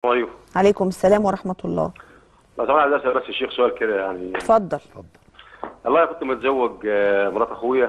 عليكم عليكم السلام ورحمه الله لو طبعا عايز اسال بس الشيخ سؤال كده يعني اتفضل والله كنت متزوج آه، مرات اخويا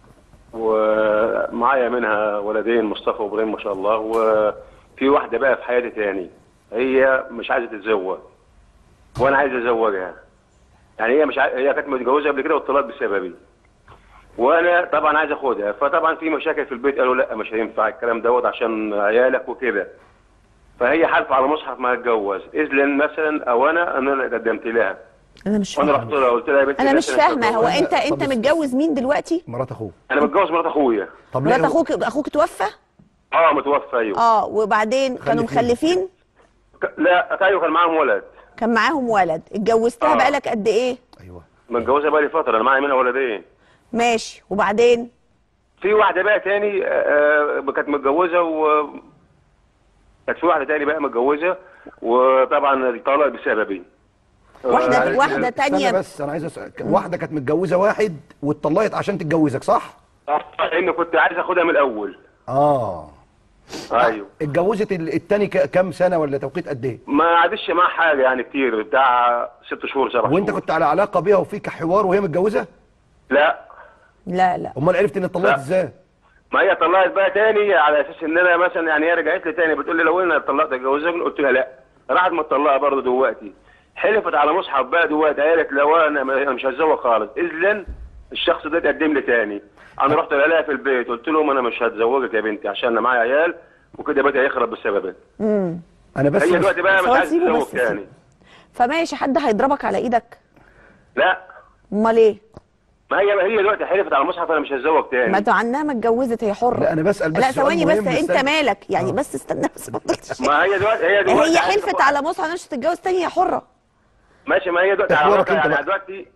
ومعايا منها ولدين مصطفى وابراهيم ما شاء الله وفي واحده بقى في حياتي تاني هي مش عايزه تتزوج وانا عايز ازوجها يعني هي مش عاي... هي كانت متجوزه قبل كده والطلاق بسببي وانا طبعا عايز اخدها فطبعا في مشاكل في البيت قالوا لا مش هينفع الكلام دوت عشان عيالك وكده فهي حالفه على مصحف ما هتجوز اذن مثلا او انا انا اللي قدمت لها انا مش وانا فاهمه رحت لها قلت لها يا بنتي انا مش مثلاً فاهمه هو تتجوزي. انت انت طب متجوز مين دلوقتي مرات اخوه انا متجوز مرات اخويا طب مرات ليه- اخوك اخوك توفى اه متوفى ايوه اه وبعدين كانوا مخلفين. مخلفين ك- لا ايوه كان معاهم ولد كان معاهم ولد اتجوزتها آه. بقالك قد ايه ايوه متجوزها بقى لي فتره انا معايا منها ولدين ماشي وبعدين في واحده بقى تاني آه، آه، كانت متجوزه و كانت في واحده تاني بقى متجوزه وطبعا الطلاق بسببي واحده آه، واحده استنى تانية بس انا عايز اسال واحده كانت متجوزه واحد واتطلقت عشان تتجوزك صح لان كنت عايز اخدها من الاول اه ايوه اتجوزت ال- التاني ك- كام سنه ولا توقيت قد ايه ما عادش معاها حاجه يعني كتير بتاع ست شهور سبع وانت شهور. كنت على علاقه بيها وفيك حوار وهي متجوزه لا لا لا امال عرفت ان اتطلقت لا. ازاي ما هي طلقت بقى تاني على اساس ان انا مثلا يعني هي رجعت لي تاني بتقول لي لو انا اتطلقت اتجوزك قلت لها لا راحت متطلقه برضه دلوقتي حلفت على مصحف بقى دلوقتي قالت لو انا انا مش هتزوج خالص اذن الشخص ده اتقدم لي تاني انا رحت لها في البيت قلت لهم انا مش هتزوجك يا بنتي عشان انا معايا عيال وكده بدا يخرب بسببك امم انا بس هي مش- دلوقتي بقى بس مش هو عايزه سيبه تتزوج بس تاني فماشي حد هيضربك على ايدك لا امال ايه ما هي هي دلوقتي حلفت على المصحف انا مش هتزوج ما تاني تو عنها ما اتجوزت هي حره لا انا بسال بس لا سؤال ثواني بس مهم، انت استنى. مالك يعني آه. بس استنى بس ما قلتش ما هي دلوقتي هي دلوقتي هي عايزة حلفت تاخد- على مصحف مش هتتجوز تاني هي حره ماشي ما هي دلوقتي على تحويرك علاقه انت يعني بقى. دلوقتي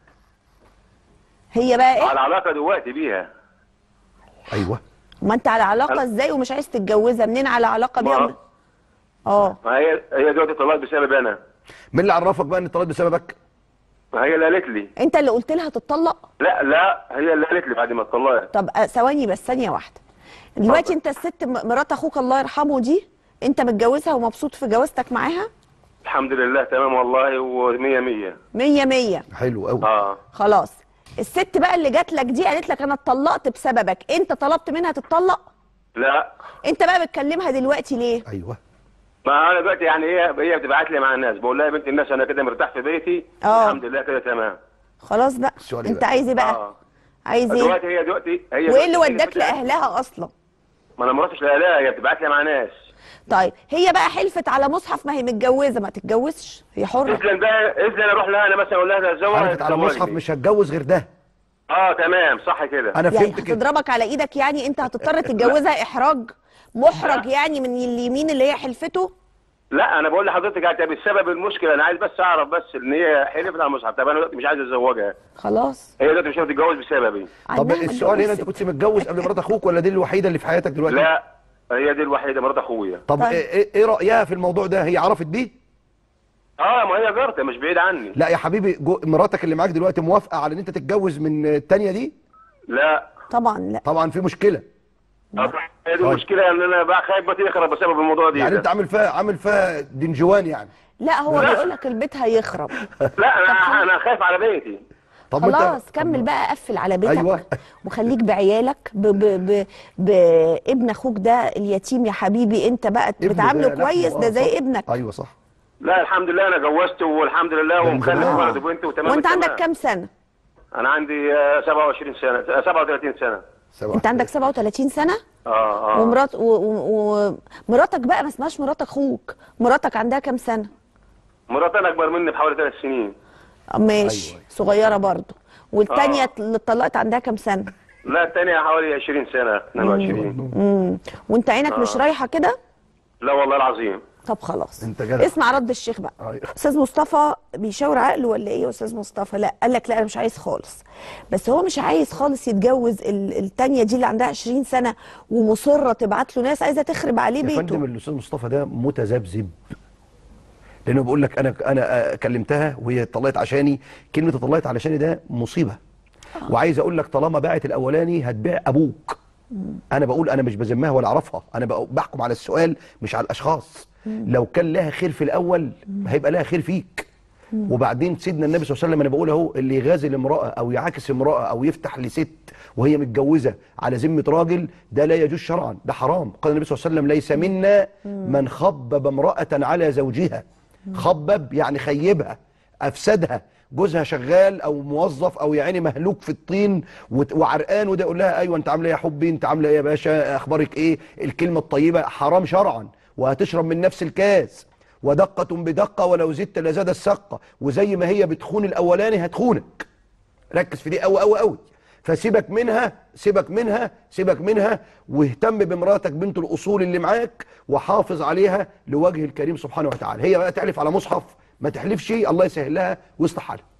هي بقى ايه على علاقه دلوقتي بيها ايوه ما انت على علاقه ازاي ومش عايز تتجوزها منين على علاقه بيها ما- اه ما هي هي دلوقتي طلعت بسبب انا مين اللي عرفك بقى ان اتطلقت بسببك ما هي اللي قالت لي انت اللي قلت لها تتطلق لا لا هي اللي قالت لي بعد ما اتطلقت طب آه، ثواني بس ثانيه واحده دلوقتي انت الست م- مرات اخوك الله يرحمه دي انت متجوزها ومبسوط في جوازتك معاها الحمد لله تمام والله ومية مية مية مية حلو قوي اه خلاص الست بقى اللي جات لك دي قالت لك انا اتطلقت بسببك انت طلبت منها تتطلق لا انت بقى بتكلمها دلوقتي ليه ايوه ما انا دلوقتي يعني هي هي بتبعت لي مع الناس بقول لها يا بنت الناس انا كده مرتاح في بيتي اه. الحمد لله كده تمام خلاص بقى السؤال ايه انت بقى؟ عايز ايه بقى اه عايز ايه دلوقتي هي دلوقتي هي وايه اللي دلوقتي وداك هي لاهلها اصلا ما انا ما رحتش لاهلها هي بتبعت لي مع ناس طيب هي بقى حلفت على مصحف ما هي متجوزه ما تتجوزش هي حره اذن بقى اذن اروح لها انا مثلا اقول لها ده الزواج عرفت على مصحف مش هتجوز غير ده اه تمام صح كده انا يعني فهمت كده هتضربك على ايدك يعني انت هتضطر تتجوزها احراج محرج يعني من اليمين اللي هي حلفته لا انا بقول لحضرتك انت بسبب المشكله انا عايز بس اعرف بس ان هي حلفت على المصحف طب انا دلوقتي مش عايز اتزوجها خلاص هي دلوقتي مش هتتجوز بسببي طب عنها ما السؤال هنا انت اتجوزت. كنت متجوز قبل مرات اخوك ولا دي الوحيده اللي في حياتك دلوقتي لا هي دي الوحيده مرات اخويا طب طيب. ايه, ايه إيه رايها في الموضوع ده هي عرفت بيه اه ما هي جارتي مش بعيد عني لا يا حبيبي جو مراتك اللي معاك دلوقتي موافقه على ان انت تتجوز من التانية دي لا طبعا لا طبعا في مشكله طب هي دي المشكله ان انا بقى خايف بيتي يخرب بسبب الموضوع دي يعني ده. انت عامل فيها عامل فيها دنجوان يعني لا هو لا. بيقول لك البيت هيخرب لا انا انا خايف على بيتي طب ما خلاص انت كمل بقى قفل على بيتك أيوة. وخليك بعيالك ب ب ب بابن اخوك ده اليتيم يا حبيبي انت بقى ابنه بتعامله ده كويس لحمه، ده آه، زي صح. ابنك ايوه صح لا الحمد لله انا جوزت والحمد لله من ومخلف زمان. ولد وبنت وتمام وانت التمام. عندك كام سنه انا عندي آه، 27 سنه آه، 37 سنه سبعة. انت عندك 37 سنه اه اه ومرات ومراتك بقى ما اسمهاش مرات اخوك مراتك عندها كام سنه مراتي انا اكبر مني بحوالي ثلاث سنين آه، ماشي أيوة. صغيره برضو والتانيه آه. اللي اتطلقت عندها كام سنه لا الثانيه حوالي 20 سنه 22 امم وانت عينك مش رايحه كده لا والله العظيم طب خلاص انت جدع. اسمع رد الشيخ بقى أيوة. استاذ مصطفى بيشاور عقله ولا ايه يا استاذ مصطفى لا قال لك لا انا مش عايز خالص بس هو مش عايز خالص يتجوز ال- التانية دي اللي عندها 20 سنه ومصره تبعت له ناس عايزه تخرب عليه يا فندم بيته الاستاذ مصطفى ده متذبذب لانه بيقول لك انا انا آه، كلمتها وهي اتطلقت عشاني كلمه اتطلقت علشاني ده مصيبه وعايز اقول لك طالما باعت الاولاني هتبيع ابوك انا بقول انا مش بذمها ولا اعرفها انا بق- بحكم على السؤال مش على الاشخاص لو كان لها خير في الاول هيبقى لها خير فيك وبعدين سيدنا النبي صلى الله عليه وسلم انا بقول اهو اللي يغازل امراه او يعاكس امراه او يفتح لست وهي متجوزه على ذمه راجل ده لا يجوز شرعا ده حرام قال النبي صلى الله عليه وسلم ليس منا من خبب امراه على زوجها خبب يعني خيبها افسدها جوزها شغال او موظف او يا عيني مهلوك في الطين وت- وعرقان وده يقول لها ايوه انت عامله ايه يا حبي انت عامله ايه يا باشا اخبارك ايه الكلمه الطيبه حرام شرعا وهتشرب من نفس الكاس ودقه بدقه ولو زدت لزاد السقه وزي ما هي بتخون الاولاني هتخونك ركز في دي قوي قوي قوي فسيبك منها سيبك منها سيبك منها واهتم بمراتك بنت الاصول اللي معاك وحافظ عليها لوجه الكريم سبحانه وتعالى هي بقى تحلف على مصحف ما تحلفش الله يسهل لها ويصلح حالها